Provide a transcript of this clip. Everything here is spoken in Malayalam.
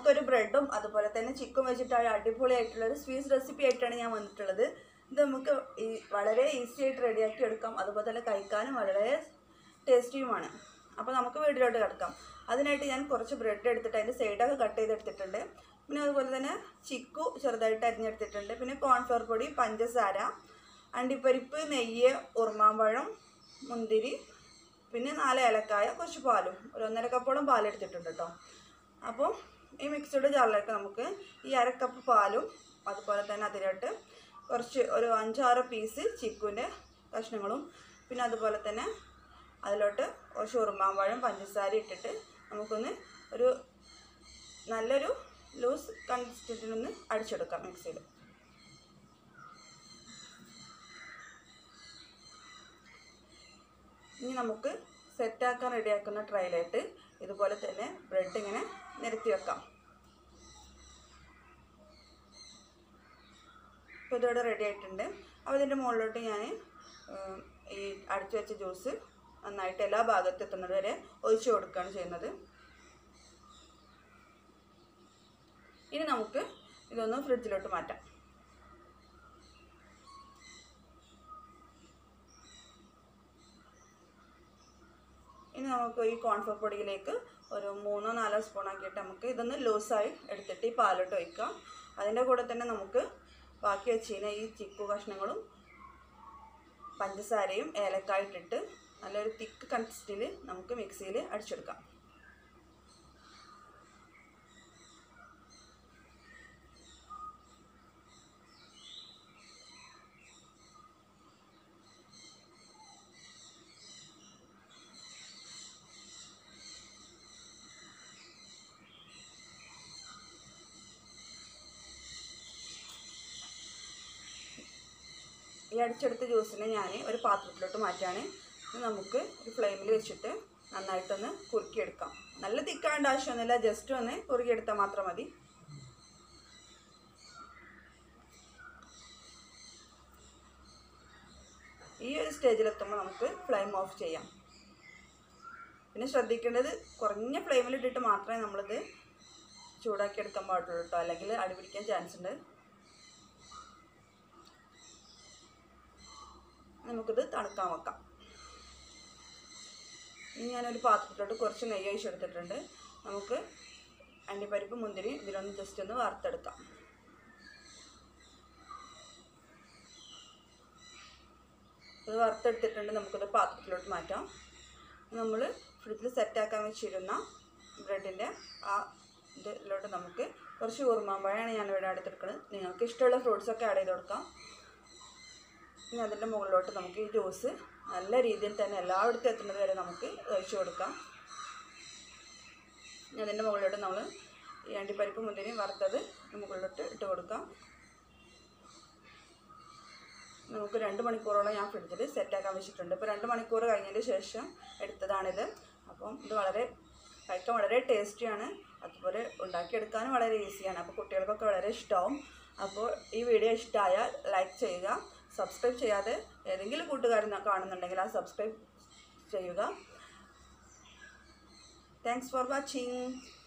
ഇന്നൊരു ബ്രെഡും അതുപോലെ തന്നെ ചിക്കൻ വെച്ചിട്ടാണ് അടിപൊളിയായിട്ടുള്ള ഒരു സ്വീറ്റ്സ് റെസിപ്പി ആയിട്ടാണ് ഞാൻ വന്നിട്ടുള്ളത് ഇത് നമുക്ക് ഈ വളരെ ഈസി ആയിട്ട് റെഡിയാക്കി എടുക്കാം അതുപോലെ തന്നെ കഴിക്കാനും വളരെ ടേസ്റ്റിയുമാണ് അപ്പോൾ നമുക്ക് വീട്ടിലോട്ട് കിടക്കാം അതിനായിട്ട് ഞാൻ കുറച്ച് ബ്രെഡ് എടുത്തിട്ട് അതിൻ്റെ സൈഡൊക്കെ കട്ട് ചെയ്തെടുത്തിട്ടുണ്ട് പിന്നെ അതുപോലെ തന്നെ ചിക്കു ചെറുതായിട്ട് അരിഞ്ഞെടുത്തിട്ടുണ്ട് പിന്നെ കോൺഫ്ലവർ പൊടി പഞ്ചസാര അണ്ടിപ്പരിപ്പ് നെയ്യ് ഉറുമാമ്പഴം മുന്തിരി പിന്നെ നാല് ഏലക്കായ കുറച്ച് പാലും ഒരു ഒന്നര കപ്പോളം പാലെടുത്തിട്ടുണ്ട് കേട്ടോ അപ്പോൾ ഈ മിക്സഡ് ജാറിലേക്ക് നമുക്ക് ഈ അര കപ്പ് പാലും അതുപോലെ തന്നെ അതിലോട്ട് കുറച്ച് ഒരു അഞ്ചാറ് പീസ് ചിക്കുവിൻ്റെ കഷ്ണങ്ങളും പിന്നെ അതുപോലെ തന്നെ അതിലോട്ട് കുറച്ച് ഉറുമാമ്പഴം പഞ്ചസാര ഇട്ടിട്ട് നമുക്കൊന്ന് ഒരു നല്ലൊരു ലൂസ് കൺസിസ്റ്റൻസിലൊന്ന് അടിച്ചെടുക്കാം മിക്സിയിൽ ഇനി നമുക്ക് സെറ്റാക്കാൻ റെഡിയാക്കുന്ന ട്രൈയിലായിട്ട് ഇതുപോലെ തന്നെ ബ്രെഡ് ഇങ്ങനെ നിരത്തി വെക്കാം ഇപ്പോൾ ഇതോടെ റെഡി ആയിട്ടുണ്ട് അപ്പോൾ ഇതിൻ്റെ മുകളിലോട്ട് ഞാൻ ഈ അടിച്ചു വെച്ച ജ്യൂസ് നന്നായിട്ട് എല്ലാ ഭാഗത്തും എത്തുന്നത് വരെ ഒഴിച്ചു കൊടുക്കുകയാണ് ചെയ്യുന്നത് ഇനി നമുക്ക് ഇതൊന്ന് ഫ്രിഡ്ജിലോട്ട് മാറ്റാം ഇനി നമുക്ക് ഈ കോൺഫ്ലവർ പൊടിയിലേക്ക് ഒരു മൂന്നോ നാലോ സ്പൂൺ ആക്കിയിട്ട് നമുക്ക് ഇതൊന്ന് ലൂസായി എടുത്തിട്ട് ഈ പാലോട്ട് ഒഴിക്കാം അതിൻ്റെ കൂടെ തന്നെ നമുക്ക് ബാക്കി വെച്ചിരുന്ന ഈ ചിക്കു കഷ്ണങ്ങളും പഞ്ചസാരയും ഏലക്കായ ഇട്ടിട്ട് നല്ലൊരു തിക്ക് കൺസിസ്റ്റിൽ നമുക്ക് മിക്സിയിൽ അടിച്ചെടുക്കാം ഈ അടിച്ചെടുത്ത ജ്യൂസിനെ ഞാൻ ഒരു പാത്രത്തിലോട്ട് മാറ്റാണ് ഇത് നമുക്ക് ഒരു ഫ്ലെയിമിൽ വെച്ചിട്ട് നന്നായിട്ടൊന്ന് കുറുക്കിയെടുക്കാം നല്ല തിക്കാവേണ്ട ആവശ്യമൊന്നുമില്ല ജസ്റ്റ് ഒന്ന് കുറുക്കിയെടുത്താൽ മാത്രം മതി ഈ ഒരു സ്റ്റേജിലെത്തുമ്പോൾ നമുക്ക് ഫ്ലെയിം ഓഫ് ചെയ്യാം പിന്നെ ശ്രദ്ധിക്കേണ്ടത് കുറഞ്ഞ ഫ്ലെയിമിലിട്ടിട്ട് മാത്രമേ നമ്മളിത് ചൂടാക്കി എടുക്കാൻ പാടുള്ളൂ കേട്ടോ അല്ലെങ്കിൽ അടി പിടിക്കാൻ ചാൻസ് ഉണ്ട് നമുക്കിത് തണുക്കാൻ വെക്കാം ഇനി ഞാനൊരു പാത്രത്തിലോട്ട് കുറച്ച് നെയ്യ് ഒഴിച്ചെടുത്തിട്ടുണ്ട് നമുക്ക് അണ്ടിപ്പരിപ്പ് മുന്തിരി ഇതിലൊന്ന് ജസ്റ്റ് ഒന്ന് വറുത്തെടുക്കാം ഇത് വറുത്തെടുത്തിട്ടുണ്ട് നമുക്കിത് പാത്രത്തിലോട്ട് മാറ്റാം നമ്മൾ ഫ്രിഡ്ജിൽ സെറ്റാക്കാൻ വെച്ചിരുന്ന ബ്രെഡിൻ്റെ ആ ഇതിലോട്ട് നമുക്ക് കുറച്ച് ഉറുമാമ്പഴമാണ് ഞാനിവിടെ എടുത്തെടുക്കുന്നത് നിങ്ങൾക്ക് ഇഷ്ടമുള്ള ഫ്രൂട്ട്സൊക്കെ ആഡ് ചെയ്ത് കൊടുക്കാം ഇനി അതിൻ്റെ മുകളിലോട്ട് നമുക്ക് ഈ ജ്യൂസ് നല്ല രീതിയിൽ തന്നെ എല്ലായിടത്തും എത്തുന്നത് വരെ നമുക്ക് ഒഴിച്ചു കൊടുക്കാം ഇനി അതിൻ്റെ മുകളിലോട്ട് നമ്മൾ ഈ അണ്ടിപ്പരിപ്പ് മുന്തിരി വറുത്തത് മുകളിലോട്ട് ഇട്ട് കൊടുക്കാം നമുക്ക് രണ്ട് മണിക്കൂറോളം ഞാൻ ഫ്രിഡ്ജിൽ സെറ്റാക്കാൻ വെച്ചിട്ടുണ്ട് ഇപ്പോൾ രണ്ട് മണിക്കൂർ കഴിഞ്ഞതിന് ശേഷം എടുത്തതാണിത് അപ്പം ഇത് വളരെ കഴിക്കാൻ വളരെ ടേസ്റ്റിയാണ് അതുപോലെ ഉണ്ടാക്കിയെടുക്കാനും വളരെ ഈസിയാണ് അപ്പോൾ കുട്ടികൾക്കൊക്കെ വളരെ ഇഷ്ടമാവും അപ്പോൾ ഈ വീഡിയോ ഇഷ്ടമായാൽ ലൈക്ക് ചെയ്യുക സബ്സ്ക്രൈബ് ചെയ്യാതെ ഏതെങ്കിലും കൂട്ടുകാരൻ കാണുന്നുണ്ടെങ്കിൽ ആ സബ്സ്ക്രൈബ് ചെയ്യുക താങ്ക്സ് ഫോർ വാച്ചിങ്